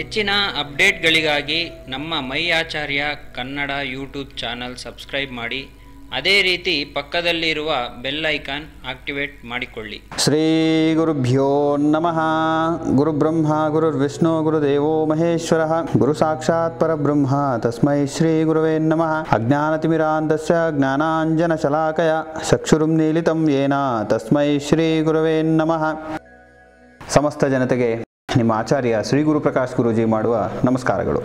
ಹೆಚ್ಚಿನ ಅಪ್ಡೇಟ್ಗಳಿಗಾಗಿ ನಮ್ಮ my Acharya Kannada YouTube channel subscribe ಮಾಡಿ ಅದೇ ರೀತಿ ಪಕ್ಕದಲ್ಲಿರುವ ಬೆಲ್ ಐಕಾನ್ ಆಕ್ಟಿವೇಟ್ ಮಾಡಿಕೊಳ್ಳಿ ಶ್ರೀ ಗುರುಭ್ಯೋ ನಮಃ ಗುರುಬ್ರಹ್ಮ ಗುರುರ್ವಿಷ್ಣು ಗುರುದೇವೋ ಮಹೇಶ್ವರ ಗುರು ಸಾಕ್ಷಾತ್ ಪರಬ್ರಹ್ಮ ತಸ್ಮೈ ಶ್ರೀ ಗುರುವೇ ನಮಃ ಅಜ್ಞಾನತಿಮಿರಾಂಧಸ್ಯ ಜ್ಞಾನಾಂಜನ ಶಲಾಕಯ ಚಕ್ಷುರುಂ ನೀಲಿತಂ ಯೇನ ತಸ್ಮೈ ಶ್ರೀ ಗುರುವೇ ನಮಃ ಸಮಸ್ತ ಜನತೆಗೆ ನಿಮ್ಮ ಆಚಾರ್ಯ ಶ್ರೀ ಗುರುಪ್ರಕಾಶ್ ಗುರೂಜಿ ಮಾಡುವ ನಮಸ್ಕಾರಗಳು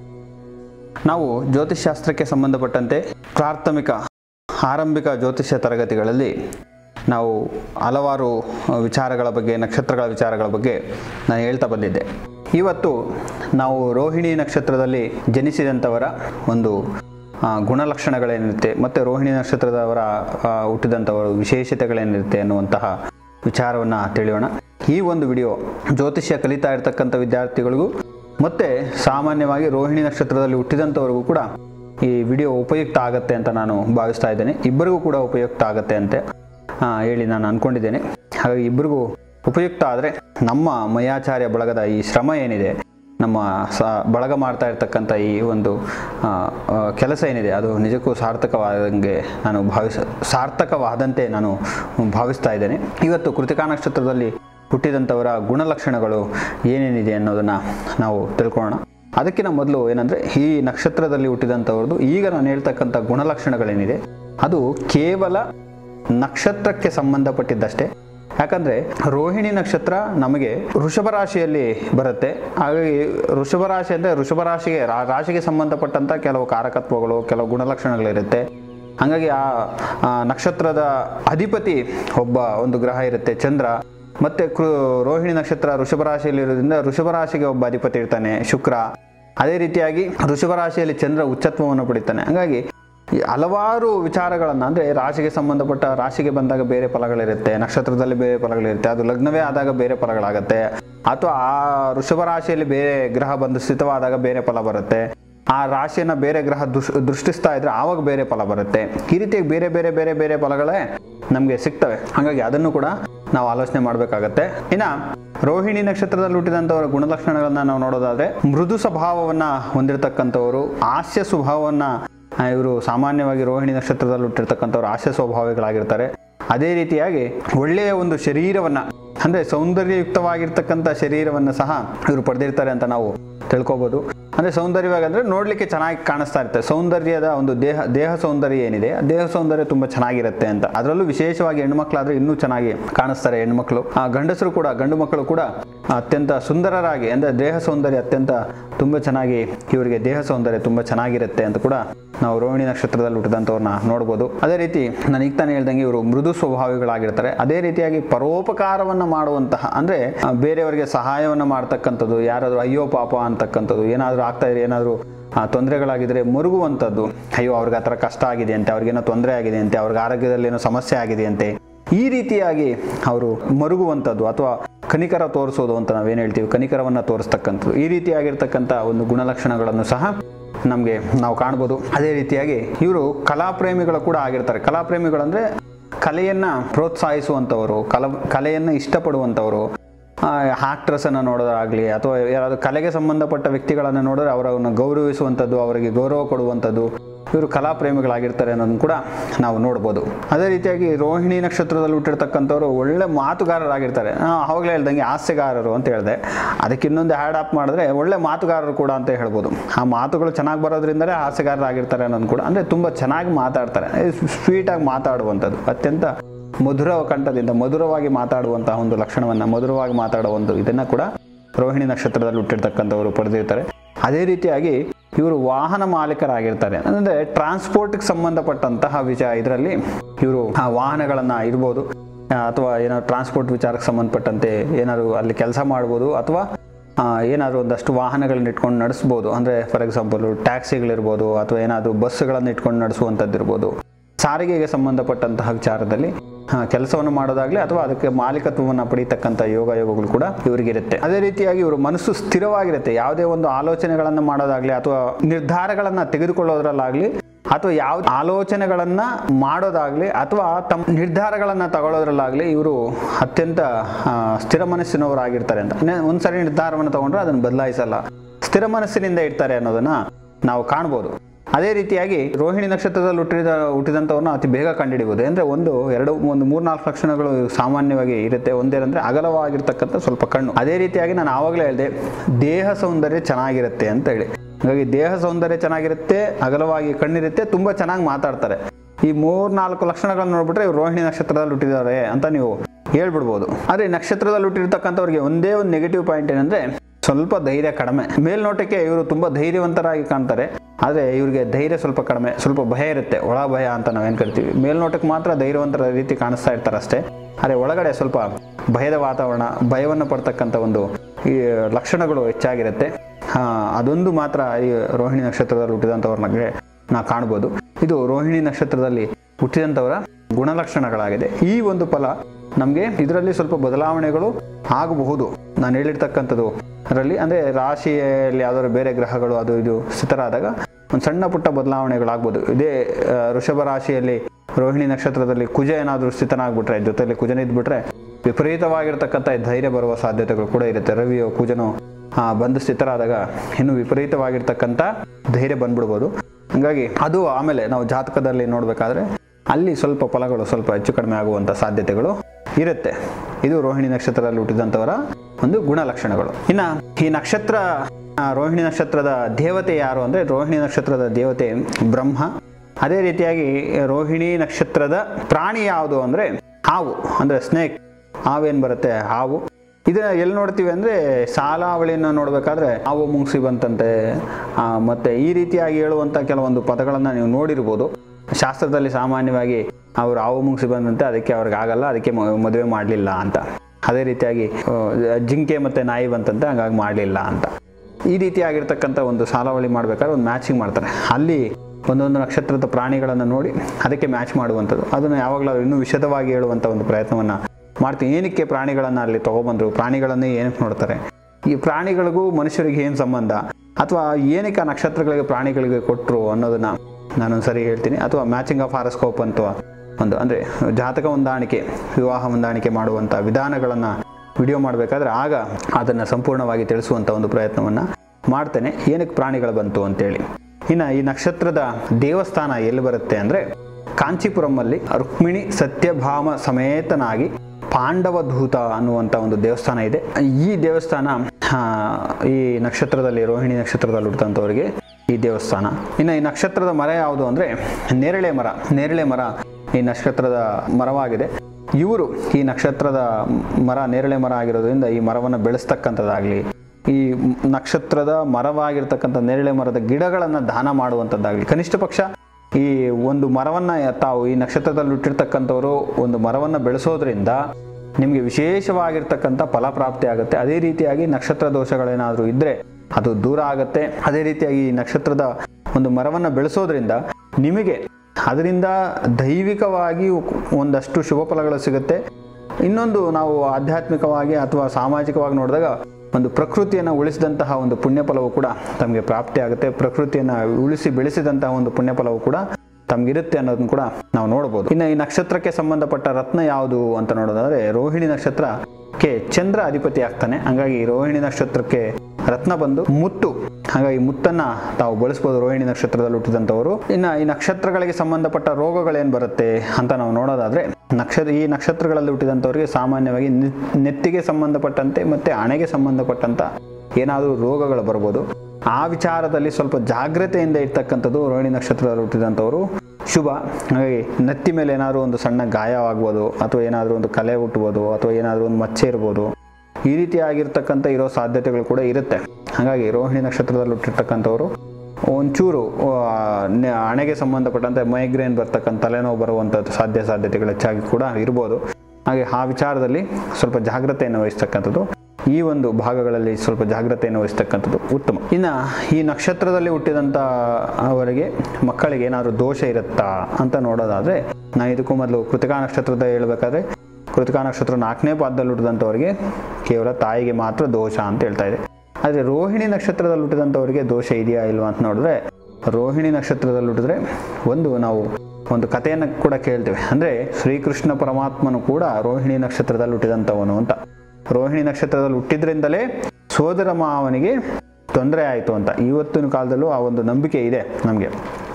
ನಾವು ಜ್ಯೋತಿಷ್ಶಾಸ್ತ್ರಕ್ಕೆ ಸಂಬಂಧಪಟ್ಟಂತೆ ಪ್ರಾಥಮಿಕ ಆರಂಭಿಕ ಜ್ಯೋತಿಷ್ಯ ತರಗತಿಗಳಲ್ಲಿ ನಾವು ಹಲವಾರು ವಿಚಾರಗಳ ಬಗ್ಗೆ ನಕ್ಷತ್ರಗಳ ವಿಚಾರಗಳ ಬಗ್ಗೆ ನಾನು ಹೇಳ್ತಾ ಬಂದಿದ್ದೆ ಇವತ್ತು ನಾವು ರೋಹಿಣಿ ನಕ್ಷತ್ರದಲ್ಲಿ ಜನಿಸಿದಂಥವರ ಒಂದು ಆ, ಗುಣಲಕ್ಷಣಗಳೇನಿರುತ್ತೆ ಮತ್ತು ರೋಹಿಣಿ ನಕ್ಷತ್ರದವರ ಆ, ಹುಟ್ಟಿದಂಥವರ ವಿಶೇಷತೆಗಳೇನಿರುತ್ತೆ ಅನ್ನುವಂತಹ ವಿಚಾರವನ್ನು ತಿಳಿಯೋಣ ಈ ಒಂದು ವಿಡಿಯೋ ಜ್ಯೋತಿಷ್ಯ ಕಲಿತಾ ಇರತಕ್ಕಂಥ ವಿದ್ಯಾರ್ಥಿಗಳಿಗೂ ಮತ್ತು ಸಾಮಾನ್ಯವಾಗಿ ರೋಹಿಣಿ ನಕ್ಷತ್ರದಲ್ಲಿ ಹುಟ್ಟಿದಂಥವ್ರಿಗೂ ಕೂಡ ಈ ವಿಡಿಯೋ ಉಪಯುಕ್ತ ಆಗುತ್ತೆ ಅಂತ ನಾನು ಭಾವಿಸ್ತಾ ಇದ್ದೇನೆ ಇಬ್ಬರಿಗೂ ಕೂಡ ಉಪಯುಕ್ತ ಆಗುತ್ತೆ ಅಂತ ಆ, ಹೇಳಿ ನಾನು ಅಂದ್ಕೊಂಡಿದ್ದೇನೆ ಹಾಗಾಗಿ ಇಬ್ಬರಿಗೂ ಉಪಯುಕ್ತ ಆದರೆ ನಮ್ಮ ಮಯಾಚಾರ್ಯ ಬಳಗದ ಈ ಶ್ರಮ ಏನಿದೆ ನಮ್ಮ ಸ ಬಳಗ ಮಾಡ್ತಾ ಇರ್ತಕ್ಕಂಥ ಈ ಒಂದು ಆ, ಆ, ಕೆಲಸ ಏನಿದೆ ಅದು ನಿಜಕ್ಕೂ ಸಾರ್ಥಕವಾದಂಗೆ ನಾನು ಭಾವಿಸ ಸಾರ್ಥಕವಾದಂತೆ ನಾನು ಭಾವಿಸ್ತಾ ಇದ್ದೇನೆ ಇವತ್ತು ಕೃತಿಕಾ ನಕ್ಷತ್ರದಲ್ಲಿ ಹುಟ್ಟಿದಂಥವರ ಗುಣಲಕ್ಷಣಗಳು ಏನೇನಿದೆ ಅನ್ನೋದನ್ನು ನಾವು ತಿಳ್ಕೊಳ್ಳೋಣ ಅದಕ್ಕಿಂತ ಮೊದಲು ಏನಂದರೆ ಈ ನಕ್ಷತ್ರದಲ್ಲಿ ಹುಟ್ಟಿದಂಥವ್ರದ್ದು ಈಗ ನಾನು ಹೇಳ್ತಕ್ಕಂಥ ಗುಣಲಕ್ಷಣಗಳೇನಿದೆ ಅದು ಕೇವಲ ನಕ್ಷತ್ರಕ್ಕೆ ಸಂಬಂಧಪಟ್ಟಿದ್ದಷ್ಟೇ ಯಾಕಂದರೆ ರೋಹಿಣಿ ನಕ್ಷತ್ರ ನಮಗೆ ವೃಷಭ ರಾಶಿಯಲ್ಲಿ ಬರುತ್ತೆ ಹಾಗಾಗಿ ವೃಷಭ ರಾಶಿ ಅಂದರೆ ವೃಷಭ ರಾಶಿಗೆ ರಾ- ರಾಶಿಗೆ ಸಂಬಂಧಪಟ್ಟಂಥ ಕೆಲವು ಕಾರಕತ್ವಗಳು ಕೆಲವು ಗುಣಲಕ್ಷಣಗಳಿರುತ್ತೆ ಹಾಗಾಗಿ ಆ ಆ ನಕ್ಷತ್ರದ ಅಧಿಪತಿ ಒಬ್ಬ ಒಂದು ಗ್ರಹ ಇರುತ್ತೆ ಚಂದ್ರ ಮತ್ತೆ ಕೃ ರೋಹಿಣಿ ನಕ್ಷತ್ರ ವೃಷಭ ರಾಶಿಯಲ್ಲಿ ಇರೋದ್ರಿಂದ ವೃಷಭ ರಾಶಿಗೆ ಒಬ್ಬ ಅಧಿಪತಿ ಇರ್ತಾನೆ ಶುಕ್ರ ಅದೇ ರೀತಿಯಾಗಿ ವೃಷಭ ರಾಶಿಯಲ್ಲಿ ಚಂದ್ರ ಉಚ್ಚತ್ವವನ್ನು ಪಡಿತಾನೆ ಹಾಗಾಗಿ ಈ ಹಲವಾರು ವಿಚಾರಗಳನ್ನು ಅಂದರೆ ರಾಶಿಗೆ ಸಂಬಂಧಪಟ್ಟ ರಾಶಿಗೆ ಬಂದಾಗ ಬೇರೆ ಫಲಗಳಿರುತ್ತೆ ನಕ್ಷತ್ರದಲ್ಲಿ ಬೇರೆ ಫಲಗಳಿರುತ್ತೆ ಅದು ಲಗ್ನವೇ ಆದಾಗ ಬೇರೆ ಫಲಗಳಾಗುತ್ತೆ ಅಥವಾ ಆ ವೃಷಭ ರಾಶಿಯಲ್ಲಿ ಬೇರೆ ಗ್ರಹ ಬಂದು ಸ್ಥಿತವಾದಾಗ ಬೇರೆ ಫಲ ಬರುತ್ತೆ ಆ ರಾಶಿಯನ್ನ ಬೇರೆ ಗ್ರಹ ದುಷ್ ದೃಷ್ಟಿಸ್ತಾ ಇದ್ರೆ ಆವಾಗ ಬೇರೆ ಫಲ ಬರುತ್ತೆ ಈ ರೀತಿಯಾಗಿ ಬೇರೆ ಬೇರೆ ಬೇರೆ ಬೇರೆ ಫಲಗಳೇ ನಮಗೆ ಸಿಗ್ತವೆ ಹಾಗಾಗಿ ಅದನ್ನು ಕೂಡ ನಾವು ಆಲೋಚನೆ ಮಾಡಬೇಕಾಗತ್ತೆ ಇನ್ನು ರೋಹಿಣಿ ನಕ್ಷತ್ರದಲ್ಲಿ ಹುಟ್ಟಿದಂಥವರ ಗುಣಲಕ್ಷಣಗಳನ್ನ ನಾವು ನೋಡೋದಾದ್ರೆ ಮೃದು ಸ್ವಭಾವವನ್ನ ಹೊಂದಿರತಕ್ಕಂಥವರು ಹಾಸ್ಯ ಸ್ವಭಾವವನ್ನ ಆ, ಇವರು ಸಾಮಾನ್ಯವಾಗಿ ರೋಹಿಣಿ ನಕ್ಷತ್ರದಲ್ಲಿ ಹುಟ್ಟಿರ್ತಕ್ಕಂಥವ್ರು ಹಾಸ್ಯ ಸ್ವಭಾವಿಗಳಾಗಿರ್ತಾರೆ ಅದೇ ರೀತಿಯಾಗಿ ಒಳ್ಳೆಯ ಒಂದು ಶರೀರವನ್ನ ಅಂದ್ರೆ ಸೌಂದರ್ಯಯುಕ್ತವಾಗಿರ್ತಕ್ಕಂಥ ಶರೀರವನ್ನು ಸಹ ಇವರು ಪಡೆದಿರ್ತಾರೆ ಅಂತ ನಾವು ತಿಳ್ಕೊಬೋದು ಅಂದ್ರೆ ಸೌಂದರ್ಯವಾಗಿ ಅಂದ್ರೆ ನೋಡ್ಲಿಕ್ಕೆ ಚೆನ್ನಾಗಿ ಕಾಣಿಸ್ತಾ ಇರುತ್ತೆ ಸೌಂದರ್ಯದ ಒಂದು ದೇಹ ದೇಹ ಸೌಂದರ್ಯ ಏನಿದೆ ಆ ದೇಹ ಸೌಂದರ್ಯ ತುಂಬಾ ಚೆನ್ನಾಗಿರುತ್ತೆ ಅಂತ ಅದರಲ್ಲೂ ವಿಶೇಷವಾಗಿ ಹೆಣ್ಮಕ್ಳಾದ್ರೆ ಇನ್ನೂ ಚೆನ್ನಾಗಿ ಕಾಣಿಸ್ತಾರೆ ಹೆಣ್ಮಕ್ಳು ಆ ಗಂಡಸರು ಕೂಡ ಗಂಡು ಮಕ್ಕಳು ಕೂಡ ಅತ್ಯಂತ ಸುಂದರರಾಗಿ ಅಂದ್ರೆ ದೇಹ ಸೌಂದರ್ಯ ಅತ್ಯಂತ ತುಂಬಾ ಚೆನ್ನಾಗಿ ಇವರಿಗೆ ದೇಹ ಸೌಂದರ್ಯ ತುಂಬಾ ಚೆನ್ನಾಗಿರುತ್ತೆ ಅಂತ ಕೂಡ ನಾವು ರೋಹಿಣಿ ನಕ್ಷತ್ರದಲ್ಲಿ ಹುಟ್ಟಿದಂಥವ್ರನ್ನ ನೋಡ್ಬೋದು ಅದೇ ರೀತಿ ನಾನು ಈಗ ತಾನೇ ಹೇಳ್ದಂಗೆ ಇವರು ಮೃದು ಸ್ವಭಾವಿಗಳಾಗಿರ್ತಾರೆ ಅದೇ ರೀತಿಯಾಗಿ ಪರೋಪಕಾರವನ್ನು ಮಾಡುವಂತಹ ಅಂದ್ರೆ ಆ, ಬೇರೆಯವರಿಗೆ ಸಹಾಯವನ್ನು ಮಾಡ್ತಕ್ಕಂಥದ್ದು ಯಾರಾದರೂ ಅಯ್ಯೋ ಪಾಪ ಅಂತಕ್ಕಂಥದ್ದು ಏನಾದರೂ ಆಗ್ತಾ ಇದೆ ಏನಾದರೂ ತೊಂದರೆಗಳಾಗಿದ್ರೆ ಮರುಗುವಂಥದ್ದು ಅಯ್ಯೋ ಅವ್ರಿಗೆ ಆ ಥರ ಕಷ್ಟ ಆಗಿದೆ ಅಂತೆ ಅವ್ರಿಗೇನೋ ತೊಂದರೆ ಆಗಿದೆ ಅಂತೆ ಅವ್ರಿಗೆ ಆರೋಗ್ಯದಲ್ಲಿ ಏನೋ ಸಮಸ್ಯೆ ಆಗಿದೆ ಅಂತೆ ಈ ರೀತಿಯಾಗಿ ಅವರು ಮರುಗುವಂಥದ್ದು ಅಥವಾ ಕನಿಕರ ತೋರಿಸೋದು ಅಂತ ನಾವೇನು ಹೇಳ್ತೀವಿ ಕನಿಕರವನ್ನು ತೋರಿಸ್ತಕ್ಕಂಥದ್ದು ಈ ರೀತಿಯಾಗಿರ್ತಕ್ಕಂಥ ಒಂದು ಗುಣಲಕ್ಷಣಗಳನ್ನು ಸಹ ನಮಗೆ ನಾವು ಕಾಣ್ಬೋದು ಅದೇ ರೀತಿಯಾಗಿ ಇವರು ಕಲಾಪ್ರೇಮಿಗಳು ಕೂಡ ಆಗಿರ್ತಾರೆ ಕಲಾಪ್ರೇಮಿಗಳಂದ್ರೆ ಕಲೆಯನ್ನ ಪ್ರೋತ್ಸಾಹಿಸುವಂಥವರು ಕಲ ಕಲೆಯನ್ನು ಇಷ್ಟಪಡುವಂಥವರು ಆಕ್ಟ್ರೆಸ್ಸನ್ನು ನೋಡೋದಾಗಲಿ ಅಥವಾ ಯಾರಾದರೂ ಕಲೆಗೆ ಸಂಬಂಧಪಟ್ಟ ವ್ಯಕ್ತಿಗಳನ್ನು ನೋಡಿದ್ರೆ ಅವರನ್ನು ಗೌರವಿಸುವಂಥದ್ದು ಅವರಿಗೆ ಗೌರವ ಕೊಡುವಂಥದ್ದು ಇವರು ಕಲಾಪ್ರೇಮಿಗಳಾಗಿರ್ತಾರೆ ಅನ್ನೋದನ್ನು ಕೂಡ ನಾವು ನೋಡ್ಬೋದು ಅದೇ ರೀತಿಯಾಗಿ ರೋಹಿಣಿ ನಕ್ಷತ್ರದಲ್ಲಿ ಹುಟ್ಟಿರ್ತಕ್ಕಂಥವ್ರು ಒಳ್ಳೆ ಮಾತುಗಾರರಾಗಿರ್ತಾರೆ ನಾನು ಆವಾಗಲೇ ಹೇಳ್ದಂಗೆ ಹಾಸ್ಯಗಾರರು ಅಂತ ಹೇಳಿದೆ ಅದಕ್ಕೆ ಇನ್ನೊಂದು ಹ್ಯಾಡ್ ಆಪ್ ಮಾಡಿದ್ರೆ ಒಳ್ಳೆ ಮಾತುಗಾರರು ಕೂಡ ಅಂತ ಹೇಳ್ಬೋದು ಆ ಮಾತುಗಳು ಚೆನ್ನಾಗಿ ಬರೋದ್ರಿಂದಲೇ ಹಾಸ್ಯಗಾರರಾಗಿರ್ತಾರೆ ಅನ್ನೋದು ಕೂಡ ಅಂದರೆ ತುಂಬ ಚೆನ್ನಾಗಿ ಮಾತಾಡ್ತಾರೆ ಸ್ವೀಟಾಗಿ ಮಾತಾಡುವಂಥದ್ದು ಅತ್ಯಂತ ಮಧುರ ಕಂಠದಿಂದ ಮಧುರವಾಗಿ ಮಾತಾಡುವಂತಹ ಒಂದು ಲಕ್ಷಣವನ್ನು ಮಧುರವಾಗಿ ಮಾತಾಡೋ ಒಂದು ಇದನ್ನು ಕೂಡ ರೋಹಿಣಿ ನಕ್ಷತ್ರದಲ್ಲಿ ಹುಟ್ಟಿರ್ತಕ್ಕಂಥವರು ಪಡೆದಿರ್ತಾರೆ ಅದೇ ರೀತಿಯಾಗಿ ಇವರು ವಾಹನ ಮಾಲೀಕರಾಗಿರ್ತಾರೆ ಅಂದರೆ ಟ್ರಾನ್ಸ್ಪೋರ್ಟ್ಗೆ ಸಂಬಂಧಪಟ್ಟಂತಹ ವಿಚಾರ ಇದರಲ್ಲಿ ಇವರು ಆ ವಾಹನಗಳನ್ನು ಇರ್ಬೋದು ಆ, ಅಥವಾ ಏನೋ ಟ್ರಾನ್ಸ್ಪೋರ್ಟ್ ವಿಚಾರಕ್ಕೆ ಸಂಬಂಧಪಟ್ಟಂತೆ ಏನಾದ್ರು ಅಲ್ಲಿ ಕೆಲಸ ಮಾಡ್ಬೋದು ಅಥವಾ ಆ, ಏನಾದ್ರು ಒಂದಷ್ಟು ವಾಹನಗಳನ್ನ ಇಟ್ಕೊಂಡು ನಡೆಸ್ಬೋದು ಅಂದರೆ ಫಾರ್ ಎಕ್ಸಾಂಪಲ್ ಟ್ಯಾಕ್ಸಿಗಳಿರ್ಬೋದು ಅಥವಾ ಏನಾದರೂ ಬಸ್ಸುಗಳನ್ನು ಇಟ್ಕೊಂಡು ನಡೆಸುವಂಥದ್ದು ಇರ್ಬೋದು ಸಾರಿಗೆಗೆ ಸಂಬಂಧಪಟ್ಟಂತಹ ವಿಚಾರದಲ್ಲಿ ಕೆಲಸವನ್ನು ಮಾಡೋದಾಗ್ಲಿ ಅಥವಾ ಅದಕ್ಕೆ ಮಾಲೀಕತ್ವವನ್ನು ಪಡೀತಕ್ಕಂಥ ಯೋಗ ಯೋಗಗಳು ಕೂಡ ಇವರಿಗಿರುತ್ತೆ ಅದೇ ರೀತಿಯಾಗಿ ಇವರು ಮನಸ್ಸು ಸ್ಥಿರವಾಗಿರುತ್ತೆ ಯಾವುದೇ ಒಂದು ಆಲೋಚನೆಗಳನ್ನು ಮಾಡೋದಾಗ್ಲಿ ಅಥವಾ ನಿರ್ಧಾರಗಳನ್ನು ತೆಗೆದುಕೊಳ್ಳೋದ್ರಲ್ಲಾಗ್ಲಿ ಅಥವಾ ಯಾವ ಆಲೋಚನೆಗಳನ್ನ ಮಾಡೋದಾಗ್ಲಿ ಅಥವಾ ತಮ್ಮ ನಿರ್ಧಾರಗಳನ್ನ ತಗೊಳ್ಳೋದ್ರಲ್ಲಾಗ್ಲಿ ಇವರು ಅತ್ಯಂತ ಆ, ಸ್ಥಿರ ಮನಸ್ಸಿನವರಾಗಿರ್ತಾರೆ ಅಂತ ಇನ್ನೇ ಒಂದ್ಸರಿ ನಿರ್ಧಾರವನ್ನು ತಗೊಂಡ್ರೆ ಅದನ್ನು ಬದಲಾಯಿಸಲ್ಲ ಸ್ಥಿರ ಮನಸ್ಸಿನಿಂದ ಇರ್ತಾರೆ ಅನ್ನೋದನ್ನ ನಾವು ಕಾಣ್ಬೋದು ಅದೇ ರೀತಿಯಾಗಿ ರೋಹಿಣಿ ನಕ್ಷತ್ರದಲ್ಲಿ ಹುಟ್ಟಿದ ಹುಟ್ಟಿದಂಥವ್ರನ್ನ ಅತಿ ಬೇಗ ಕಂಡುಹಿಡಿಬೋದು ಅಂದರೆ ಒಂದು ಎರಡು ಒಂದು ಮೂರ್ನಾಲ್ಕು ಲಕ್ಷಣಗಳು ಸಾಮಾನ್ಯವಾಗಿ ಇರುತ್ತೆ ಒಂದೇನಂದ್ರೆ ಅಗಲವಾಗಿರ್ತಕ್ಕಂಥ ಸ್ವಲ್ಪ ಕಣ್ಣು ಅದೇ ರೀತಿಯಾಗಿ ನಾನು ಆವಾಗಲೇ ಹೇಳಿದೆ ದೇಹ ಸೌಂದರ್ಯ ಚೆನ್ನಾಗಿರುತ್ತೆ ಅಂತ ಹೇಳಿ ಹಾಗಾಗಿ ದೇಹ ಸೌಂದರ್ಯ ಚೆನ್ನಾಗಿರುತ್ತೆ ಅಗಲವಾಗಿ ಕಣ್ಣಿರುತ್ತೆ ತುಂಬ ಚೆನ್ನಾಗಿ ಮಾತಾಡ್ತಾರೆ ಈ ಮೂರ್ನಾಲ್ಕು ಲಕ್ಷಣಗಳನ್ನ ನೋಡ್ಬಿಟ್ರೆ ಇವ್ರು ರೋಹಿಣಿ ನಕ್ಷತ್ರದಲ್ಲಿ ಹುಟ್ಟಿದ್ದಾರೆ ಅಂತ ನೀವು ಹೇಳ್ಬಿಡ್ಬೋದು ಆದರೆ ನಕ್ಷತ್ರದಲ್ಲಿ ಹುಟ್ಟಿರ್ತಕ್ಕಂಥವ್ರಿಗೆ ಒಂದೇ ಒಂದು ನೆಗೆಟಿವ್ ಪಾಯಿಂಟ್ ಏನಂದ್ರೆ ಸ್ವಲ್ಪ ಧೈರ್ಯ ಕಡಿಮೆ ಮೇಲ್ನೋಟಕ್ಕೆ ಇವರು ತುಂಬ ಧೈರ್ಯವಂತರಾಗಿ ಕಾಣ್ತಾರೆ ಆದರೆ ಇವ್ರಿಗೆ ಧೈರ್ಯ ಸ್ವಲ್ಪ ಕಡಿಮೆ ಸ್ವಲ್ಪ ಭಯ ಇರುತ್ತೆ ಒಳ ಭಯ ಅಂತ ನಾವೇನು ಕರಿತೀವಿ ಮೇಲ್ನೋಟಕ್ಕೆ ಮಾತ್ರ ಧೈರ್ಯವಂತರ ರೀತಿ ಕಾಣಿಸ್ತಾ ಇರ್ತಾರೆ ಅಷ್ಟೇ ಆದರೆ ಒಳಗಡೆ ಸ್ವಲ್ಪ ಭಯದ ವಾತಾವರಣ ಭಯವನ್ನು ಪಡ್ತಕ್ಕಂಥ ಒಂದು ಈ ಲಕ್ಷಣಗಳು ಹೆಚ್ಚಾಗಿರುತ್ತೆ ಆ, ಅದೊಂದು ಮಾತ್ರ ಈ ರೋಹಿಣಿ ನಕ್ಷತ್ರದಲ್ಲಿ ಹುಟ್ಟಿದಂಥವ್ರನ್ನಾಗೆ ನಾವು ಕಾಣ್ಬೋದು ಇದು ರೋಹಿಣಿ ನಕ್ಷತ್ರದಲ್ಲಿ ಹುಟ್ಟಿದಂಥವರ ಗುಣಲಕ್ಷಣಗಳಾಗಿದೆ ಈ ಒಂದು ಫಲ ನಮಗೆ ಇದರಲ್ಲಿ ಸ್ವಲ್ಪ ಬದಲಾವಣೆಗಳು ಆಗಬಹುದು ನಾನು ಹೇಳಿರ್ತಕ್ಕಂಥದ್ದು ಅದರಲ್ಲಿ ಅಂದರೆ ರಾಶಿಯಲ್ಲಿ ಯಾವ್ದಾದ್ರು ಬೇರೆ ಗ್ರಹಗಳು ಅದು ಇದು ಸ್ಥಿತರಾದಾಗ ಒಂದು ಸಣ್ಣ ಪುಟ್ಟ ಬದಲಾವಣೆಗಳಾಗ್ಬೋದು ಇದೇ ಆ, ವೃಷಭ ರಾಶಿಯಲ್ಲಿ ರೋಹಿಣಿ ನಕ್ಷತ್ರದಲ್ಲಿ ಕುಜ ಏನಾದರೂ ಸ್ಥಿತನಾಗ್ಬಿಟ್ರೆ ಜೊತೆಯಲ್ಲಿ ಕುಜನಿದ್ಬಿಟ್ರೆ ವಿಪರೀತವಾಗಿರ್ತಕ್ಕಂಥ ಧೈರ್ಯ ಬರುವ ಸಾಧ್ಯತೆಗಳು ಕೂಡ ಇರುತ್ತೆ ರವಿಯೋ ಕುಜನೋ ಆ, ಬಂದು ಸ್ಥಿತರಾದಾಗ ಇನ್ನು ವಿಪರೀತವಾಗಿರ್ತಕ್ಕಂಥ ಧೈರ್ಯ ಬಂದ್ಬಿಡ್ಬೋದು ಹಂಗಾಗಿ ಅದು ಆಮೇಲೆ ನಾವು ಜಾತಕದಲ್ಲಿ ನೋಡಬೇಕಾದ್ರೆ ಅಲ್ಲಿ ಸ್ವಲ್ಪ ಫಲಗಳು ಸ್ವಲ್ಪ ಹೆಚ್ಚು ಕಡಿಮೆ ಆಗುವಂಥ ಸಾಧ್ಯತೆಗಳು ಇರುತ್ತೆ ಇದು ರೋಹಿಣಿ ನಕ್ಷತ್ರದಲ್ಲಿ ಹುಟ್ಟಿದಂಥವರ ಒಂದು ಗುಣಲಕ್ಷಣಗಳು ಇನ್ನು ಈ ನಕ್ಷತ್ರ ಆ, ರೋಹಿಣಿ ನಕ್ಷತ್ರದ ದೇವತೆ ಯಾರು ಅಂದರೆ ರೋಹಿಣಿ ನಕ್ಷತ್ರದ ದೇವತೆ ಬ್ರಹ್ಮ ಅದೇ ರೀತಿಯಾಗಿ ರೋಹಿಣಿ ನಕ್ಷತ್ರದ ಪ್ರಾಣಿ ಯಾವುದು ಅಂದರೆ ಹಾವು ಅಂದರೆ ಸ್ನೇಕ್ ಹಾವೇನು ಬರುತ್ತೆ ಹಾವು ಇದನ್ನ ಎಲ್ಲಿ ನೋಡ್ತೀವಿ ಅಂದರೆ ಸಾಲಾವಳಿಯನ್ನು ನೋಡಬೇಕಾದ್ರೆ ಹಾವು ಮುಂಗ್ಸಿ ಬಂತಂತೆ ಆ, ಮತ್ತೆ ಈ ರೀತಿಯಾಗಿ ಹೇಳುವಂಥ ಕೆಲವೊಂದು ಪದಗಳನ್ನು ನೀವು ನೋಡಿರ್ಬೋದು ಶಾಸ್ತ್ರದಲ್ಲಿ ಸಾಮಾನ್ಯವಾಗಿ ಅವರು ಹಾವು ಮುಂಗ್ಸಿ ಬಂದಂತೆ ಅದಕ್ಕೆ ಅವ್ರಿಗೆ ಆಗಲ್ಲ ಅದಕ್ಕೆ ಮ- ಮದುವೆ ಮಾಡಲಿಲ್ಲ ಅಂತ ಅದೇ ರೀತಿಯಾಗಿ ಆ, ಜಿಂಕೆ ಮತ್ತು ನಾಯಿ ಬಂತಂತೆ ಹಂಗಾಗಿ ಮಾಡಲಿಲ್ಲ ಅಂತ ಈ ರೀತಿಯಾಗಿರ್ತಕ್ಕಂಥ ಒಂದು ಸಾಲಾವಳಿ ಮಾಡ್ಬೇಕಾದ್ರೆ ಒಂದು ಮ್ಯಾಚಿಂಗ್ ಮಾಡ್ತಾರೆ ಅಲ್ಲಿ ಒಂದೊಂದು ನಕ್ಷತ್ರದ ಪ್ರಾಣಿಗಳನ್ನು ನೋಡಿ ಅದಕ್ಕೆ ಮ್ಯಾಚ್ ಮಾಡುವಂಥದ್ದು ಅದನ್ನು ಯಾವಾಗಲೂ ಇನ್ನೂ ವಿಶದವಾಗಿ ಹೇಳುವಂಥ ಒಂದು ಪ್ರಯತ್ನವನ್ನು ಮಾಡ್ತೀನಿ ಏನಕ್ಕೆ ಪ್ರಾಣಿಗಳನ್ನು ಅಲ್ಲಿ ತೊಗೊಬಂದರು ಪ್ರಾಣಿಗಳನ್ನೇ ಏನಕ್ಕೆ ನೋಡ್ತಾರೆ ಈ ಪ್ರಾಣಿಗಳಿಗೂ ಮನುಷ್ಯರಿಗೆ ಏನು ಸಂಬಂಧ ಅಥವಾ ಏನಕ್ಕೆ ಆ ನಕ್ಷತ್ರಗಳಿಗೆ ಪ್ರಾಣಿಗಳಿಗೆ ಕೊಟ್ಟರು ಅನ್ನೋದನ್ನ ನಾನೊಂದು ಸರಿ ಹೇಳ್ತೀನಿ ಅಥವಾ ಮ್ಯಾಚಿಂಗ್ ಆಫ್ ಹಾರಸ್ಕೋಪ್ ಅಂತ ಒಂದು ಅಂದರೆ ಜಾತಕ ಹೊಂದಾಣಿಕೆ ವಿವಾಹ ಹೊಂದಾಣಿಕೆ ಮಾಡುವಂಥ ವಿಧಾನಗಳನ್ನು ವಿಡಿಯೋ ಮಾಡಬೇಕಾದ್ರೆ ಆಗ ಅದನ್ನು ಸಂಪೂರ್ಣವಾಗಿ ತಿಳಿಸುವಂಥ ಒಂದು ಪ್ರಯತ್ನವನ್ನು ಮಾಡ್ತೇನೆ ಏನಕ್ಕೆ ಪ್ರಾಣಿಗಳು ಬಂತು ಅಂತೇಳಿ ಇನ್ನು ಈ ನಕ್ಷತ್ರದ ದೇವಸ್ಥಾನ ಎಲ್ಲಿ ಬರುತ್ತೆ ಅಂದರೆ ಕಾಂಚೀಪುರಮಲ್ಲಿ ರುಕ್ಮಿಣಿ ಸತ್ಯಭಾಮ ಸಮೇತನಾಗಿ ಪಾಂಡವ ದೂತ ಅನ್ನುವಂಥ ಒಂದು ದೇವಸ್ಥಾನ ಇದೆ ಈ ದೇವಸ್ಥಾನ ಆ, ಈ ನಕ್ಷತ್ರದಲ್ಲಿ ರೋಹಿಣಿ ನಕ್ಷತ್ರದಲ್ಲಿ ಹುಟ್ಟಿದಂಥವರಿಗೆ ಈ ದೇವಸ್ಥಾನ ಇನ್ನು ಈ ನಕ್ಷತ್ರದ ಮರ ಯಾವುದು ಅಂದರೆ ನೇರಳೆ ಮರ ನೇರಳೆ ಮರ ಈ ನಕ್ಷತ್ರದ ಮರವಾಗಿದೆ ಇವರು ಈ ನಕ್ಷತ್ರದ ಮರ ನೇರಳೆ ಮರ ಆಗಿರೋದ್ರಿಂದ ಈ ಮರವನ್ನು ಬೆಳೆಸ್ತಕ್ಕಂಥದ್ದಾಗಲಿ ಈ ಮ್- ನಕ್ಷತ್ರದ ಮರವಾಗಿರ್ತಕ್ಕಂಥ ನೇರಳೆ ಮರದ ಗಿಡಗಳನ್ನು ದಾನ ಮಾಡುವಂಥದ್ದಾಗಲಿ ಕನಿಷ್ಠ ಪಕ್ಷ ಈ ಒಂದು ಮರವನ್ನ ತಾವು ಈ ನಕ್ಷತ್ರದಲ್ಲಿ ಹುಟ್ಟಿರ್ತಕ್ಕಂಥವರು ಒಂದು ಮರವನ್ನು ಬೆಳೆಸೋದ್ರಿಂದ ನಿಮಗೆ ವಿಶೇಷವಾಗಿರ್ತಕ್ಕಂಥ ಫಲ ಪ್ರಾಪ್ತಿ ಆಗುತ್ತೆ ಅದೇ ರೀತಿಯಾಗಿ ನಕ್ಷತ್ರ ದೋಷಗಳೇನಾದರೂ ಇದ್ದರೆ ಅದು ದೂರ ಆಗುತ್ತೆ ಅದೇ ರೀತಿಯಾಗಿ ಈ ನಕ್ಷತ್ರದ ಒಂದು ಮರವನ್ನು ಬೆಳೆಸೋದ್ರಿಂದ ನಿಮಗೆ ಅದರಿಂದ ದೈವಿಕವಾಗಿ ಒಂದಷ್ಟು ಶುಭ ಫಲಗಳು ಸಿಗುತ್ತೆ ಇನ್ನೊಂದು ನಾವು ಆಧ್ಯಾತ್ಮಿಕವಾಗಿ ಅಥವಾ ಸಾಮಾಜಿಕವಾಗಿ ನೋಡಿದಾಗ ಒಂದು ಪ್ರಕೃತಿಯನ್ನು ಉಳಿಸಿದಂತಹ ಒಂದು ಪುಣ್ಯ ಫಲವು ಕೂಡ ತಮಗೆ ಪ್ರಾಪ್ತಿ ಆಗುತ್ತೆ ಪ್ರಕೃತಿಯನ್ನು ಉಳಿಸಿ ಬೆಳೆಸಿದಂತಹ ಒಂದು ಪುಣ್ಯ ಫಲವು ಕೂಡ ತಮಗಿರುತ್ತೆ ಅನ್ನೋದನ್ನು ಕೂಡ ನಾವು ನೋಡ್ಬೋದು ಇನ್ನು ಈ ನಕ್ಷತ್ರಕ್ಕೆ ಸಂಬಂಧಪಟ್ಟ ರತ್ನ ಯಾವುದು ಅಂತ ನೋಡೋದಾದ್ರೆ ರೋಹಿಣಿ ನಕ್ಷತ್ರಕ್ಕೆ ಚಂದ್ರ ಅಧಿಪತಿ ಆಗ್ತಾನೆ ಹಂಗಾಗಿ ರೋಹಿಣಿ ನಕ್ಷತ್ರಕ್ಕೆ ರತ್ನ ಬಂದು ಮುತ್ತು ಹಾಗಾಗಿ ಮುತ್ತನ್ನ ತಾವು ಬಳಸ್ಬೋದು ರೋಹಿಣಿ ನಕ್ಷತ್ರದಲ್ಲಿ ಹುಟ್ಟಿದಂಥವರು ಇನ್ನು ಈ ನಕ್ಷತ್ರಗಳಿಗೆ ಸಂಬಂಧಪಟ್ಟ ರೋಗಗಳೇನು ಬರುತ್ತೆ ಅಂತ ನಾವು ನೋಡೋದಾದ್ರೆ ನಕ್ಷತ್ರ ಈ ನಕ್ಷತ್ರಗಳಲ್ಲಿ ಹುಟ್ಟಿದಂಥವ್ರಿಗೆ ಸಾಮಾನ್ಯವಾಗಿ ನೆ- ನೆತ್ತಿಗೆ ಸಂಬಂಧಪಟ್ಟಂತೆ ಮತ್ತೆ ಹಣೆಗೆ ಸಂಬಂಧಪಟ್ಟಂತ ಏನಾದರೂ ರೋಗಗಳು ಬರ್ಬೋದು ಆ ವಿಚಾರದಲ್ಲಿ ಸ್ವಲ್ಪ ಜಾಗ್ರತೆಯಿಂದ ಇರ್ತಕ್ಕಂಥದ್ದು ರೋಹಿಣಿ ನಕ್ಷತ್ರದಲ್ಲಿ ಹುಟ್ಟಿದಂಥವರು ಶುಭ ಹಾಗಾಗಿ ನೆತ್ತಿ ಮೇಲೆ ಏನಾದರೂ ಒಂದು ಸಣ್ಣ ಗಾಯವಾಗ್ಬೋದು ಅಥವಾ ಏನಾದರೂ ಒಂದು ಕಲೆ ಹುಟ್ಬೋದು ಅಥವಾ ಏನಾದರೂ ಒಂದು ಮಚ್ಚೆ ಇರ್ಬೋದು ಈ ರೀತಿಯಾಗಿರ್ತಕ್ಕಂಥ ಇರೋ ಸಾಧ್ಯತೆಗಳು ಕೂಡ ಇರುತ್ತೆ ಹಾಗಾಗಿ ರೋಹಿಣಿ ನಕ್ಷತ್ರದಲ್ಲಿ ಹುಟ್ಟಿರ್ತಕ್ಕಂಥವ್ರು ಒಂಚೂರು ಆ, ನೆ- ಹಣೆಗೆ ಸಂಬಂಧಪಟ್ಟಂತೆ ಮೈಗ್ರೇನ್ ಬರ್ತಕ್ಕಂಥ ತಲೆನೋವು ಬರುವಂಥದ್ದು ಸಾಧ್ಯ ಸಾಧ್ಯತೆಗಳು ಹೆಚ್ಚಾಗಿ ಕೂಡ ಇರ್ಬೋದು ಹಾಗೆ ಆ ವಿಚಾರದಲ್ಲಿ ಸ್ವಲ್ಪ ಜಾಗ್ರತೆಯನ್ನು ವಹಿಸ್ತಕ್ಕಂಥದ್ದು ಈ ಒಂದು ಭಾಗಗಳಲ್ಲಿ ಸ್ವಲ್ಪ ಜಾಗ್ರತೆಯನ್ನು ವಹಿಸ್ತಕ್ಕಂಥದ್ದು ಉತ್ತಮ ಇನ್ನು ಈ ನಕ್ಷತ್ರದಲ್ಲಿ ಹುಟ್ಟಿದಂಥ ಅವರಿಗೆ ಮಕ್ಕಳಿಗೆ ಏನಾದರೂ ದೋಷ ಇರುತ್ತಾ ಅಂತ ನೋಡೋದಾದರೆ ನಾನು ಇದಕ್ಕೂ ಮೊದಲು ಕೃತಿಕಾ ನಕ್ಷತ್ರದ ಹೇಳ್ಬೇಕಾದ್ರೆ ಕೃತಿಕಾ ನಕ್ಷತ್ರ ನಾಲ್ಕನೇ ಪಾದದಲ್ಲಿ ಹುಟ್ಟಿದಂಥವರಿಗೆ ಕೇವಲ ತಾಯಿಗೆ ಮಾತ್ರ ದೋಷ ಅಂತ ಹೇಳ್ತಾ ಇದೆ ಆದರೆ ರೋಹಿಣಿ ನಕ್ಷತ್ರದಲ್ಲಿ ಹುಟ್ಟಿದಂಥವರಿಗೆ ದೋಷ ಇದೆಯಾ ಇಲ್ವಾ ಅಂತ ನೋಡಿದ್ರೆ ರೋಹಿಣಿ ನಕ್ಷತ್ರದಲ್ಲಿ ಹುಟ್ಟಿದ್ರೆ ಒಂದು ನಾವು ಒಂದು ಕಥೆಯನ್ನು ಕೂಡ ಕೇಳ್ತೇವೆ ಅಂದರೆ ಶ್ರೀಕೃಷ್ಣ ಪರಮಾತ್ಮನು ಕೂಡ ರೋಹಿಣಿ ನಕ್ಷತ್ರದಲ್ಲಿ ಹುಟ್ಟಿದಂಥವನು ಅಂತ ರೋಹಿಣಿ ನಕ್ಷತ್ರದಲ್ಲಿ ಹುಟ್ಟಿದ್ರಿಂದಲೇ ಸೋದರ ಮಾವನಿಗೆ ತೊಂದರೆ ಆಯಿತು ಅಂತ ಇವತ್ತಿನ ಕಾಲದಲ್ಲೂ ಆ ಒಂದು ನಂಬಿಕೆ ಇದೆ ನಮಗೆ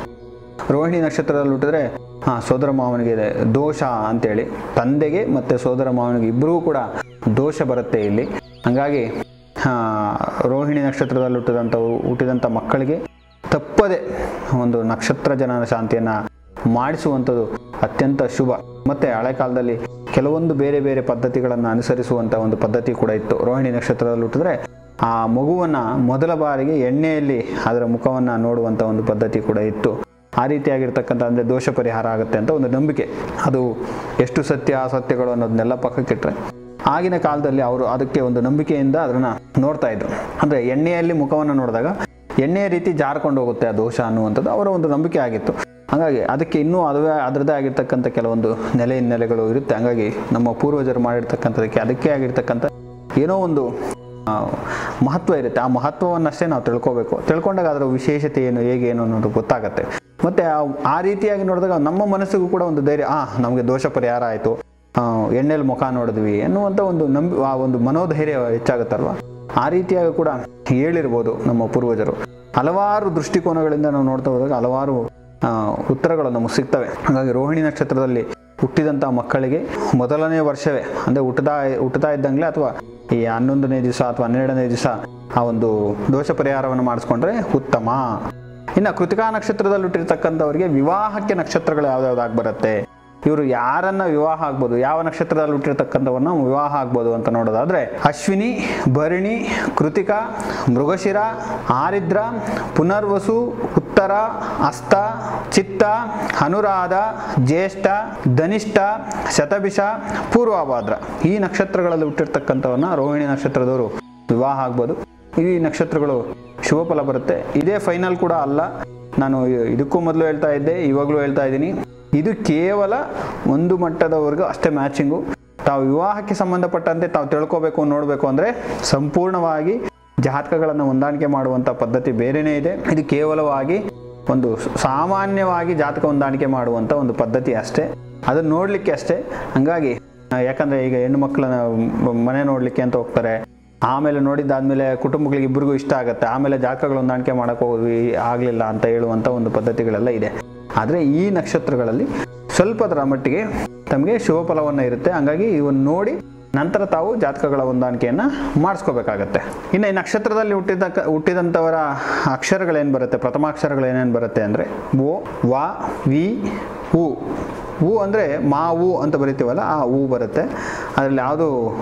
ರೋಹಿಣಿ ನಕ್ಷತ್ರದಲ್ಲಿ ಹುಟ್ಟಿದ್ರೆ ಹಾಂ ಸೋದರ ಮಾವನಿಗೆ ಇದೆ ದೋಷ ಅಂತೇಳಿ ತಂದೆಗೆ ಮತ್ತು ಸೋದರ ಮಾವನಿಗೆ ಇಬ್ಬರಿಗೂ ಕೂಡ ದೋಷ ಬರುತ್ತೆ ಇಲ್ಲಿ ಹಾಗಾಗಿ ಆ, ರೋಹಿಣಿ ನಕ್ಷತ್ರದಲ್ಲಿ ಹುಟ್ಟಿದಂಥವು ಹುಟ್ಟಿದಂಥ ಮಕ್ಕಳಿಗೆ ತಪ್ಪದೆ ಒಂದು ನಕ್ಷತ್ರ ಜನನ ಶಾಂತಿಯನ್ನು ಮಾಡಿಸುವಂಥದ್ದು ಅತ್ಯಂತ ಶುಭ ಮತ್ತು ಹಳೆ ಕಾಲದಲ್ಲಿ ಕೆಲವೊಂದು ಬೇರೆ ಬೇರೆ ಪದ್ಧತಿಗಳನ್ನು ಅನುಸರಿಸುವಂಥ ಒಂದು ಪದ್ಧತಿ ಕೂಡ ಇತ್ತು ರೋಹಿಣಿ ನಕ್ಷತ್ರದಲ್ಲಿ ಹುಟ್ಟಿದ್ರೆ ಆ ಮಗುವನ್ನು ಮೊದಲ ಬಾರಿಗೆ ಎಣ್ಣೆಯಲ್ಲಿ ಅದರ ಮುಖವನ್ನು ನೋಡುವಂಥ ಒಂದು ಪದ್ಧತಿ ಕೂಡ ಇತ್ತು ಆ ರೀತಿಯಾಗಿರ್ತಕ್ಕಂಥ ಅಂದರೆ ದೋಷ ಪರಿಹಾರ ಆಗುತ್ತೆ ಅಂತ ಒಂದು ನಂಬಿಕೆ ಅದು ಎಷ್ಟು ಸತ್ಯ ಅಸತ್ಯಗಳು ಅನ್ನೋದನ್ನೆಲ್ಲ ಪಕ್ಕಕ್ಕಿಟ್ರೆ ಆಗಿನ ಕಾಲದಲ್ಲಿ ಅವರು ಅದಕ್ಕೆ ಒಂದು ನಂಬಿಕೆಯಿಂದ ಅದನ್ನು ನೋಡ್ತಾ ಇದ್ರು ಅಂದರೆ ಎಣ್ಣೆಯಲ್ಲಿ ಮುಖವನ್ನು ನೋಡಿದಾಗ ಎಣ್ಣೆಯ ರೀತಿ ಜಾರ್ಕೊಂಡು ಹೋಗುತ್ತೆ ಆ ದೋಷ ಅನ್ನುವಂಥದ್ದು ಅವರ ಒಂದು ನಂಬಿಕೆ ಆಗಿತ್ತು ಹಾಗಾಗಿ ಅದಕ್ಕೆ ಇನ್ನೂ ಅದುವೇ ಅದರದ್ದೇ ಆಗಿರ್ತಕ್ಕಂಥ ಕೆಲವೊಂದು ನೆಲೆ ಹಿನ್ನೆಲೆಗಳು ಇರುತ್ತೆ ಹಾಗಾಗಿ ನಮ್ಮ ಪೂರ್ವಜರು ಮಾಡಿರ್ತಕ್ಕಂಥದಕ್ಕೆ ಅದಕ್ಕೆ ಆಗಿರ್ತಕ್ಕಂಥ ಏನೋ ಒಂದು ಆ, ಮಹತ್ವ ಇರುತ್ತೆ ಆ ಮಹತ್ವವನ್ನಷ್ಟೇ ನಾವು ತಿಳ್ಕೊಬೇಕು ತಿಳ್ಕೊಂಡಾಗ ಅದರ ವಿಶೇಷತೆ ಏನು ಹೇಗೆ ಏನು ಅನ್ನೋದು ಗೊತ್ತಾಗುತ್ತೆ ಮತ್ತು ಆ ರೀತಿಯಾಗಿ ನೋಡಿದಾಗ ನಮ್ಮ ಮನಸ್ಸಿಗೂ ಕೂಡ ಒಂದು ಧೈರ್ಯ ಆ ನಮಗೆ ದೋಷ ಪರಿಹಾರ ಆಯಿತು ಎಣ್ಣೆಲಿ ಮುಖ ನೋಡಿದ್ವಿ ಅನ್ನುವಂಥ ಒಂದು ನಂಬಿ ಆ ಒಂದು ಮನೋಧೈರ್ಯ ಹೆಚ್ಚಾಗುತ್ತಲ್ವ ಆ ರೀತಿಯಾಗಿ ಕೂಡ ಹೇಳಿರ್ಬೋದು ನಮ್ಮ ಪೂರ್ವಜರು ಹಲವಾರು ದೃಷ್ಟಿಕೋನಗಳಿಂದ ನಾವು ನೋಡ್ತಾ ಹೋದಾಗ ಹಲವಾರು ಆ, ಉತ್ತರಗಳು ನಮಗೆ ಸಿಗ್ತವೆ ಹಾಗಾಗಿ ರೋಹಿಣಿ ನಕ್ಷತ್ರದಲ್ಲಿ ಹುಟ್ಟಿದಂಥ ಮಕ್ಕಳಿಗೆ ಮೊದಲನೇ ವರ್ಷವೇ ಅಂದರೆ ಹುಟ್ಟುತ್ತಾ ಹುಟ್ಟುತ್ತಾ ಇದ್ದಂಗೆ ಅಥವಾ ಈ ಹನ್ನೊಂದನೇ ದಿವಸ ಅಥವಾ ಹನ್ನೆರಡನೇ ದಿವಸ ಆ ಒಂದು ದೋಷ ಪರಿಹಾರವನ್ನು ಮಾಡಿಸ್ಕೊಂಡ್ರೆ ಉತ್ತಮ ಇನ್ನು ಕೃತಿಕಾ ನಕ್ಷತ್ರದಲ್ಲಿ ಹುಟ್ಟಿರ್ತಕ್ಕಂಥವ್ರಿಗೆ ವಿವಾಹಕ್ಕೆ ನಕ್ಷತ್ರಗಳು ಯಾವ್ದಾವ್ದಾಗಿ ಬರುತ್ತೆ ಇವರು ಯಾರನ್ನ ವಿವಾಹ ಆಗ್ಬೋದು ಯಾವ ನಕ್ಷತ್ರದಲ್ಲಿ ಹುಟ್ಟಿರ್ತಕ್ಕಂಥವನ್ನ ವಿವಾಹ ಆಗ್ಬೋದು ಅಂತ ನೋಡೋದಾದ್ರೆ ಅಶ್ವಿನಿ ಭರಣಿ ಕೃತಿಕ ಮೃಗಶಿರ ಆರಿದ್ರ ಪುನರ್ವಸು ಉತ್ತರ ಹಸ್ತ ಚಿತ್ತ ಅನುರಾಧ ಜ್ಯೇಷ್ಠ ಧನಿಷ್ಠ ಶತಭಿಷ ಪೂರ್ವಭಾದ್ರ ಈ ನಕ್ಷತ್ರಗಳಲ್ಲಿ ಹುಟ್ಟಿರ್ತಕ್ಕಂಥವನ್ನ ರೋಹಿಣಿ ನಕ್ಷತ್ರದವರು ವಿವಾಹ ಆಗ್ಬೋದು ಈ ನಕ್ಷತ್ರಗಳು ಶುಭ ಫಲ ಬರುತ್ತೆ ಇದೇ ಫೈನಲ್ ಕೂಡ ಅಲ್ಲ ನಾನು ಇದಕ್ಕೂ ಮೊದಲು ಹೇಳ್ತಾ ಇದ್ದೆ ಇವಾಗಲೂ ಹೇಳ್ತಾ ಇದ್ದೀನಿ ಇದು ಕೇವಲ ಒಂದು ಮಟ್ಟದವರೆಗೂ ಅಷ್ಟೇ ಮ್ಯಾಚಿಂಗು ತಾವು ವಿವಾಹಕ್ಕೆ ಸಂಬಂಧಪಟ್ಟಂತೆ ತಾವು ತಿಳ್ಕೊಬೇಕು ನೋಡಬೇಕು ಅಂದರೆ ಸಂಪೂರ್ಣವಾಗಿ ಜಾತಕಗಳನ್ನು ಹೊಂದಾಣಿಕೆ ಮಾಡುವಂಥ ಪದ್ಧತಿ ಬೇರೆಯೇ ಇದೆ ಇದು ಕೇವಲವಾಗಿ ಒಂದು ಸಾಮಾನ್ಯವಾಗಿ ಜಾತಕ ಹೊಂದಾಣಿಕೆ ಮಾಡುವಂಥ ಒಂದು ಪದ್ಧತಿ ಅಷ್ಟೇ ಅದನ್ನು ನೋಡಲಿಕ್ಕೆ ಅಷ್ಟೇ ಹಂಗಾಗಿ ಆ, ಯಾಕಂದ್ರೆ ಈಗ ಹೆಣ್ಣು ಮಕ್ಕಳನ್ನ ಮ್- ಮನೆ ನೋಡಲಿಕ್ಕೆ ಅಂತ ಹೋಗ್ತಾರೆ ಆಮೇಲೆ ನೋಡಿದ್ದಾದ್ಮೇಲೆ ಕುಟುಂಬಗಳಿಗೆ ಇಬ್ಬರಿಗೂ ಇಷ್ಟ ಆಗುತ್ತೆ ಆಮೇಲೆ ಜಾತಕಗಳು ಹೊಂದಾಣಿಕೆ ಮಾಡಕ್ಕೆ ಹೋದ್ವಿ ಆಗಲಿಲ್ಲ ಅಂತ ಹೇಳುವಂಥ ಒಂದು ಪದ್ಧತಿಗಳೆಲ್ಲ ಇದೆ ಆದರೆ ಈ ನಕ್ಷತ್ರಗಳಲ್ಲಿ ಸ್ವಲ್ಪದರ ಮಟ್ಟಿಗೆ ತಮಗೆ ಶುಭ ಫಲವನ್ನು ಇರುತ್ತೆ ಹಂಗಾಗಿ ಇವನ್ನ ನೋಡಿ ನಂತರ ತಾವು ಜಾತಕಗಳ ಹೊಂದಾಣಿಕೆಯನ್ನು ಮಾಡಿಸ್ಕೋಬೇಕಾಗತ್ತೆ ಇನ್ನು ಈ ನಕ್ಷತ್ರದಲ್ಲಿ ಹುಟ್ಟಿದ ಹುಟ್ಟಿದಂಥವರ ಅಕ್ಷರಗಳೇನು ಬರುತ್ತೆ ಪ್ರಥಮಾಕ್ಷರಗಳು ಏನೇನು ಬರುತ್ತೆ ಅಂದರೆ ಓ ವ ವಿ ಉ ಹೂ ಅಂದರೆ ಮಾವು ಅಂತ ಬರಿತೀವಲ್ಲ ಆ ಹೂ ಬರುತ್ತೆ ಅದರಲ್ಲಿ ಯಾವುದು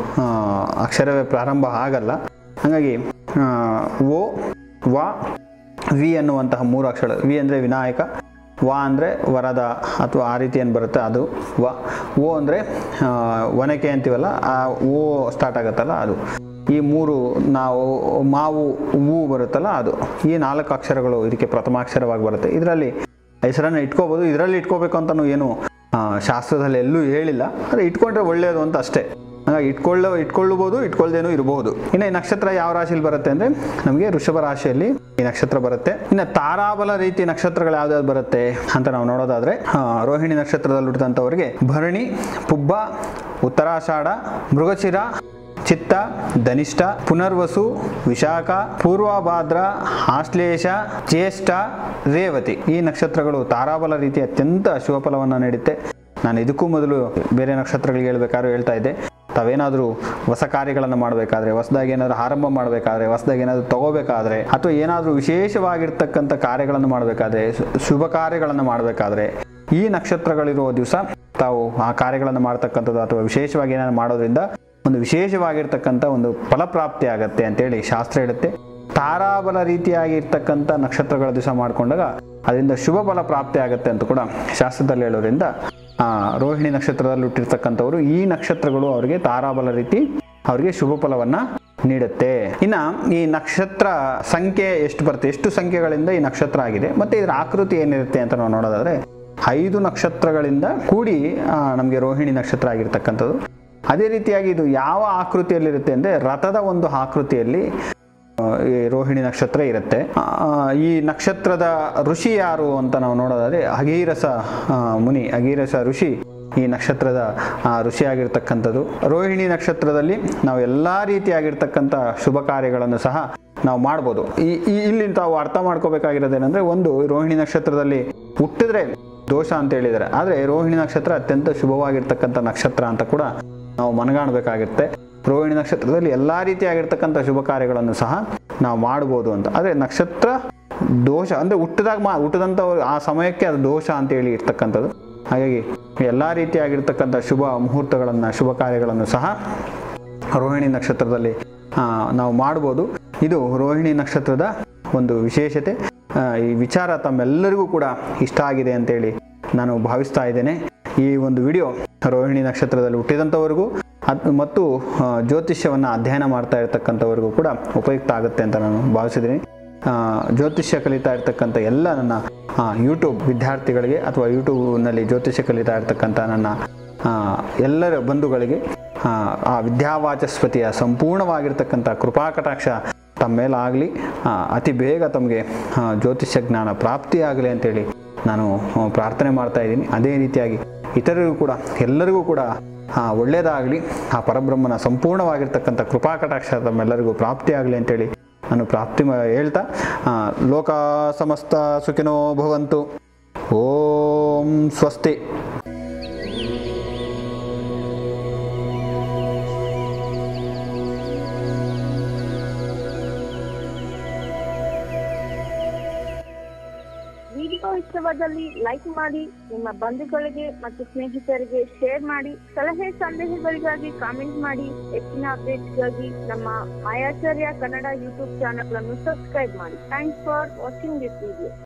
ಅಕ್ಷರವೇ ಪ್ರಾರಂಭ ಆಗಲ್ಲ ಹಾಗಾಗಿ ಆ, ಓ ವ ವಿ ಅನ್ನುವಂತಹ ಮೂರು ಅಕ್ಷರ ವಿ ಅಂದರೆ ವಿನಾಯಕ ವ ಅಂದರೆ ವರದ ಅಥವಾ ಆ ರೀತಿ ಏನು ಬರುತ್ತೆ ಅದು ವ ಓ ಅಂದರೆ ಒನಕೆ ಅಂತೀವಲ್ಲ ಆ ಓ ಸ್ಟಾರ್ಟ್ ಆಗುತ್ತಲ್ಲ ಅದು ಈ ಮೂರು ನಾವು ಮಾವು ಹೂ ಬರುತ್ತಲ್ಲ ಅದು ಈ ನಾಲ್ಕು ಅಕ್ಷರಗಳು ಇದಕ್ಕೆ ಪ್ರಥಮಾಕ್ಷರವಾಗಿ ಬರುತ್ತೆ ಇದರಲ್ಲಿ ಹೆಸರನ್ನು ಇಟ್ಕೋಬೋದು ಇದರಲ್ಲಿ ಇಟ್ಕೋಬೇಕು ಅಂತಲೂ ಏನು ಆ, ಶಾಸ್ತ್ರದಲ್ಲಿ ಎಲ್ಲೂ ಹೇಳಿಲ್ಲ ಆದರೆ ಇಟ್ಕೊಂಡ್ರೆ ಒಳ್ಳೆಯದು ಅಂತ ಅಷ್ಟೇ ಹಾಗಾಗಿ ಇಟ್ಕೊಳ್ಳೋ ಇಟ್ಕೊಳ್ಳಬಹುದು ಇಟ್ಕೊಳ್ದೇನೂ ಇರಬಹುದು ಇನ್ನು ಈ ನಕ್ಷತ್ರ ಯಾವ ರಾಶಿಯಲ್ಲಿ ಬರುತ್ತೆ ಅಂದರೆ ನಮಗೆ ವೃಷಭ ರಾಶಿಯಲ್ಲಿ ಈ ನಕ್ಷತ್ರ ಬರುತ್ತೆ ಇನ್ನು ತಾರಾಬಲ ರೀತಿ ನಕ್ಷತ್ರಗಳು ಯಾವ್ದಾವ್ದು ಬರುತ್ತೆ ಅಂತ ನಾವು ನೋಡೋದಾದ್ರೆ ಆ, ರೋಹಿಣಿ ನಕ್ಷತ್ರದಲ್ಲಿ ಹುಟ್ಟಿದಂಥವ್ರಿಗೆ ಭರಣಿ ಪುಬ್ಬ ಉತ್ತರಾಷಾಢ ಮೃಗಶಿರ ಚಿತ್ತ ಧನಿಷ್ಠ ಪುನರ್ವಸು ವಿಶಾಖ ಪೂರ್ವಭಾದ್ರ ಆಶ್ಲೇಷ ಜ್ಯೇಷ್ಠ ರೇವತಿ ಈ ನಕ್ಷತ್ರಗಳು ತಾರಾಬಲ ರೀತಿ ಅತ್ಯಂತ ಶುಭ ಫಲವನ್ನು ನೀಡುತ್ತೆ ನಾನು ಇದಕ್ಕೂ ಮೊದಲು ಬೇರೆ ನಕ್ಷತ್ರಗಳಿಗೆ ಹೇಳ್ಬೇಕಾದ್ರೂ ಹೇಳ್ತಾ ಇದ್ದೆ ತಾವೇನಾದರೂ ಹೊಸ ಕಾರ್ಯಗಳನ್ನು ಮಾಡಬೇಕಾದ್ರೆ ಹೊಸದಾಗಿ ಏನಾದರೂ ಆರಂಭ ಮಾಡಬೇಕಾದ್ರೆ ಹೊಸದಾಗಿ ಏನಾದರೂ ತಗೋಬೇಕಾದ್ರೆ ಅಥವಾ ಏನಾದರೂ ವಿಶೇಷವಾಗಿರ್ತಕ್ಕಂಥ ಕಾರ್ಯಗಳನ್ನು ಮಾಡಬೇಕಾದ್ರೆ ಶು- ಶುಭ ಕಾರ್ಯಗಳನ್ನು ಮಾಡಬೇಕಾದ್ರೆ ಈ ನಕ್ಷತ್ರಗಳಿರುವ ದಿವಸ ತಾವು ಆ ಕಾರ್ಯಗಳನ್ನು ಮಾಡ್ತಕ್ಕಂಥದ್ದು ಅಥವಾ ವಿಶೇಷವಾಗಿ ಏನಾದ್ರು ಮಾಡೋದ್ರಿಂದ ಒಂದು ವಿಶೇಷವಾಗಿರ್ತಕ್ಕಂಥ ಒಂದು ಫಲಪ್ರಾಪ್ತಿ ಆಗತ್ತೆ ಅಂತೇಳಿ ಶಾಸ್ತ್ರ ಹೇಳುತ್ತೆ ತಾರಾಬಲ ರೀತಿಯಾಗಿರ್ತಕ್ಕಂಥ ನಕ್ಷತ್ರಗಳ ದಿವಸ ಮಾಡಿಕೊಂಡಾಗ ಅದರಿಂದ ಶುಭ ಫಲ ಪ್ರಾಪ್ತಿ ಆಗುತ್ತೆ ಅಂತ ಕೂಡ ಶಾಸ್ತ್ರದಲ್ಲಿ ಹೇಳೋದ್ರಿಂದ ಆ, ರೋಹಿಣಿ ನಕ್ಷತ್ರದಲ್ಲಿ ಹುಟ್ಟಿರ್ತಕ್ಕಂಥವ್ರು ಈ ನಕ್ಷತ್ರಗಳು ಅವರಿಗೆ ತಾರಾಬಲ ರೀತಿ ಅವರಿಗೆ ಶುಭ ಫಲವನ್ನ ನೀಡುತ್ತೆ ಇನ್ನ ಈ ನಕ್ಷತ್ರ ಸಂಖ್ಯೆ ಎಷ್ಟು ಬರುತ್ತೆ ಎಷ್ಟು ಸಂಖ್ಯೆಗಳಿಂದ ಈ ನಕ್ಷತ್ರ ಆಗಿದೆ ಮತ್ತೆ ಇದರ ಆಕೃತಿ ಏನಿರುತ್ತೆ ಅಂತ ನಾವು ನೋಡೋದಾದ್ರೆ ಐದು ನಕ್ಷತ್ರಗಳಿಂದ ಕೂಡಿ ನಮಗೆ ರೋಹಿಣಿ ನಕ್ಷತ್ರ ಆಗಿರ್ತಕ್ಕಂಥದ್ದು ಅದೇ ರೀತಿಯಾಗಿ ಇದು ಯಾವ ಆಕೃತಿಯಲ್ಲಿರುತ್ತೆ ಅಂದರೆ ರಥದ ಒಂದು ಆಕೃತಿಯಲ್ಲಿ ಆ, ಈ ರೋಹಿಣಿ ನಕ್ಷತ್ರ ಇರುತ್ತೆ ಆ, ಈ ನಕ್ಷತ್ರದ ಋಷಿ ಯಾರು ಅಂತ ನಾವು ನೋಡೋದಾದ್ರೆ ಅಗೀರಸ ಆ, ಮುನಿ ಅಗೀರಸ ಋಷಿ ಈ ನಕ್ಷತ್ರದ ಆ, ಋಷಿ ಆಗಿರ್ತಕ್ಕಂಥದ್ದು ರೋಹಿಣಿ ನಕ್ಷತ್ರದಲ್ಲಿ ನಾವು ಎಲ್ಲ ರೀತಿಯಾಗಿರ್ತಕ್ಕಂಥ ಶುಭ ಕಾರ್ಯಗಳನ್ನು ಸಹ ನಾವು ಮಾಡ್ಬೋದು ಈ ಈ- ಇಲ್ಲಿ ತಾವು ಅರ್ಥ ಮಾಡ್ಕೋಬೇಕಾಗಿರೋದೇನೆಂದರೆ ಒಂದು ರೋಹಿಣಿ ನಕ್ಷತ್ರದಲ್ಲಿ ಹುಟ್ಟಿದ್ರೆ ದೋಷ ಅಂತ ಹೇಳಿದ್ದಾರೆ ಆದರೆ ರೋಹಿಣಿ ನಕ್ಷತ್ರ ಅತ್ಯಂತ ಶುಭವಾಗಿರ್ತಕ್ಕಂಥ ನಕ್ಷತ್ರ ಅಂತ ಕೂಡ ನಾವು ಮನಗಾಣಬೇಕಾಗಿರುತ್ತೆ ರೋಹಿಣಿ ನಕ್ಷತ್ರದಲ್ಲಿ ಎಲ್ಲ ರೀತಿಯಾಗಿರ್ತಕ್ಕಂಥ ಶುಭ ಕಾರ್ಯಗಳನ್ನು ಸಹ ನಾವು ಮಾಡ್ಬೋದು ಅಂತ ಆದರೆ ನಕ್ಷತ್ರ ದೋಷ ಅಂದರೆ ಹುಟ್ಟಿದಾಗ ಮಾ ಹುಟ್ಟಿದಂಥ ಆ ಸಮಯಕ್ಕೆ ಅದು ದೋಷ ಅಂತೇಳಿ ಇರ್ತಕ್ಕಂಥದ್ದು ಹಾಗಾಗಿ ಎಲ್ಲ ರೀತಿಯಾಗಿರ್ತಕ್ಕಂಥ ಶುಭ ಮುಹೂರ್ತಗಳನ್ನು ಶುಭ ಕಾರ್ಯಗಳನ್ನು ಸಹ ರೋಹಿಣಿ ನಕ್ಷತ್ರದಲ್ಲಿ ಆ, ನಾವು ಮಾಡ್ಬೋದು ಇದು ರೋಹಿಣಿ ನಕ್ಷತ್ರದ ಒಂದು ವಿಶೇಷತೆ ಆ, ಈ ವಿಚಾರ ತಮ್ಮೆಲ್ಲರಿಗೂ ಕೂಡ ಇಷ್ಟ ಆಗಿದೆ ಅಂತೇಳಿ ನಾನು ಭಾವಿಸ್ತಾ ಇದ್ದೇನೆ ಈ ಒಂದು ವಿಡಿಯೋ ರೋಹಿಣಿ ನಕ್ಷತ್ರದಲ್ಲಿ ಹುಟ್ಟಿದಂಥವ್ರಿಗೂ ಅದ್ ಮತ್ತು ಆ, ಜ್ಯೋತಿಷ್ಯವನ್ನು ಅಧ್ಯಯನ ಮಾಡ್ತಾ ಇರತಕ್ಕಂಥವ್ರಿಗೂ ಕೂಡ ಉಪಯುಕ್ತ ಆಗುತ್ತೆ ಅಂತ ನಾನು ಭಾವಿಸಿದ್ದೀನಿ ಆ, ಜ್ಯೋತಿಷ್ಯ ಕಲಿತಾ ಇರ್ತಕ್ಕಂಥ ಎಲ್ಲ ನನ್ನ ಯೂಟ್ಯೂಬ್ ವಿದ್ಯಾರ್ಥಿಗಳಿಗೆ ಅಥವಾ ಯೂಟ್ಯೂಬ್ನಲ್ಲಿ ಜ್ಯೋತಿಷ್ಯ ಕಲಿತಾ ಇರ್ತಕ್ಕಂಥ ನನ್ನ ಆ, ಎಲ್ಲರ ಬಂಧುಗಳಿಗೆ ಆ, ಆ ವಿದ್ಯಾವಾಚಸ್ಪತಿಯ ಸಂಪೂರ್ಣವಾಗಿರ್ತಕ್ಕಂಥ ಕೃಪಾ ಕಟಾಕ್ಷ ತಮ್ಮ ಮೇಲಾಗಲಿ ಅತಿ ಬೇಗ ತಮಗೆ ಆ, ಜ್ಯೋತಿಷ್ಯ ಜ್ಞಾನ ಪ್ರಾಪ್ತಿಯಾಗಲಿ ಅಂತೇಳಿ ನಾನು ಆ, ಪ್ರಾರ್ಥನೆ ಮಾಡ್ತಾ ಇದ್ದೀನಿ ಅದೇ ರೀತಿಯಾಗಿ ಇತರರಿಗೂ ಕೂಡ ಎಲ್ಲರಿಗೂ ಕೂಡ ಆ, ಒಳ್ಳೆಯದಾಗಲಿ ಆ ಪರಬ್ರಹ್ಮನ ಸಂಪೂರ್ಣವಾಗಿರ್ತಕ್ಕಂಥ ಕೃಪಾ ಕಟಾಕ್ಷ ತಮ್ಮೆಲ್ಲರಿಗೂ ಪ್ರಾಪ್ತಿಯಾಗಲಿ ಅಂತೇಳಿ ನಾನು ಪ್ರಾಪ್ತಿ ಮಾ- ಹೇಳ್ತಾ ಆ, ಲೋಕ ಸಮಸ್ತ ಸುಖಿನೋ ಭವಂತು ಓಂ ಸ್ವಸ್ತಿ ವಿಡಿಯೋ ಇಷ್ಟವಾದಲ್ಲಿ ಲೈಕ್ ಮಾಡಿ ನಿಮ್ಮ ಬಂಧುಗಳಿಗೆ ಮತ್ತು ಸ್ನೇಹಿತರಿಗೆ ಶೇರ್ ಮಾಡಿ ಸಲಹೆ ಸಂದೇಹಗಳಿಗಾಗಿ ಕಾಮೆಂಟ್ ಮಾಡಿ ಹೆಚ್ಚಿನ ಅಪ್ಡೇಟ್ಸ್ಗಾಗಿ ನಮ್ಮ ಮಾಯಾಚಾರ್ಯ ಕನ್ನಡ ಯೂಟ್ಯೂಬ್ ಚಾನಲ್ ಅನ್ನು ಸಬ್ಸ್ಕ್ರೈಬ್ ಮಾಡಿ thanks for watching this video